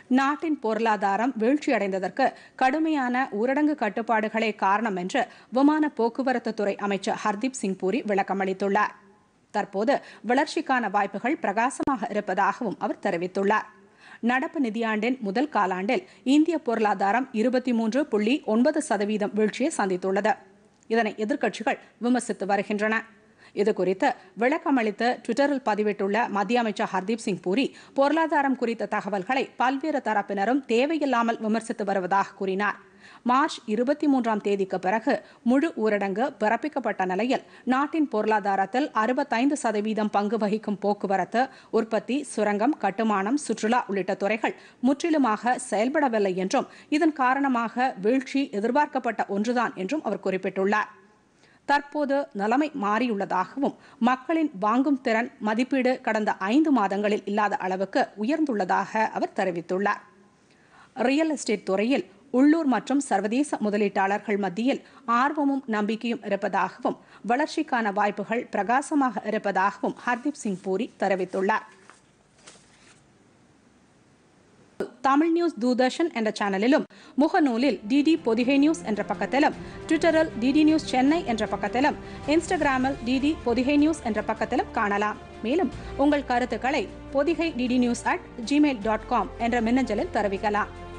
நாட்டின் பொருளாதாரம் வீழ்ச்சியடைந்ததற்கு கடுமையான ஊரடங்கு கட்டுப்பாடுகளே காரணம் என்று விமான போக்குவரத்து துறை அமைச்சர் ஹர்தீப் சிங் பூரி விளக்கமளித்துள்ளார் தற்போது வளர்ச்சிக்கான வாய்ப்புகள் பிரகாசமாக இருப்பதாகவும் அவர் தெரிவித்துள்ளார் நடப்பு நிதியாண்டின் முதல் காலாண்டில் இந்திய பொருளாதாரம் இருபத்தி மூன்று புள்ளி ஒன்பது சதவீதம் வீழ்ச்சியை சந்தித்துள்ளது இதனை எதிர்க்கட்சிகள் விமர்சித்து வருகின்றன இதுகுறித்து விளக்கமளித்து டுவிட்டரில் பதிவிட்டுள்ள மத்திய அமைச்சர் ஹர்தீப் சிங் பூரி பொருளாதாரம் குறித்த தகவல்களை பல்வேறு தரப்பினரும் தேவையில்லாமல் விமர்சித்து வருவதாக கூறினார் மார்ச் இருபத்தி மூன்றாம் தேதிக்கு பிறகு முழு ஊரடங்கு பிறப்பிக்கப்பட்ட நிலையில் நாட்டின் பொருளாதாரத்தில் அறுபத்தைந்து சதவீதம் பங்கு வகிக்கும் போக்குவரத்து உற்பத்தி சுரங்கம் கட்டுமானம் சுற்றுலா உள்ளிட்ட துறைகள் முற்றிலுமாக செயல்படவில்லை என்றும் இதன் காரணமாக வீழ்ச்சி எதிர்பார்க்கப்பட்ட ஒன்றுதான் என்றும் அவர் குறிப்பிட்டுள்ளார் தற்போது நிலைமை மாறியுள்ளதாகவும் மக்களின் வாங்கும் திறன் மதிப்பீடு கடந்த ஐந்து மாதங்களில் இல்லாத அளவுக்கு உயர்ந்துள்ளதாக அவர் தெரிவித்துள்ளார் ரியல் எஸ்டேட் துறையில் உள்ளூர் மற்றும் சர்வதேச முதலீட்டாளர்கள் மத்தியில் ஆர்வமும் நம்பிக்கையும் இருப்பதாகவும் வளர்ச்சிக்கான வாய்ப்புகள் பிரகாசமாக இருப்பதாகவும் ஹர்தீப் சிங் பூரி தெரிவித்துள்ளார் தமிழ் நியூஸ் தூர்தர்ஷன் என்ற சேனலிலும் முகநூலில் டிடி பொதிகை நியூஸ் என்ற பக்கத்திலும் ட்விட்டரில் டிடி நியூஸ் சென்னை என்ற பக்கத்திலும் இன்ஸ்டாகிராமில் டிடி பொதிகை நியூஸ் என்ற பக்கத்திலும் காணலாம் மேலும் உங்கள் கருத்துக்களை Podhigai DD news at Gmail dot com என்ற மின்னஞ்சலில் தெரிவிக்கலாம்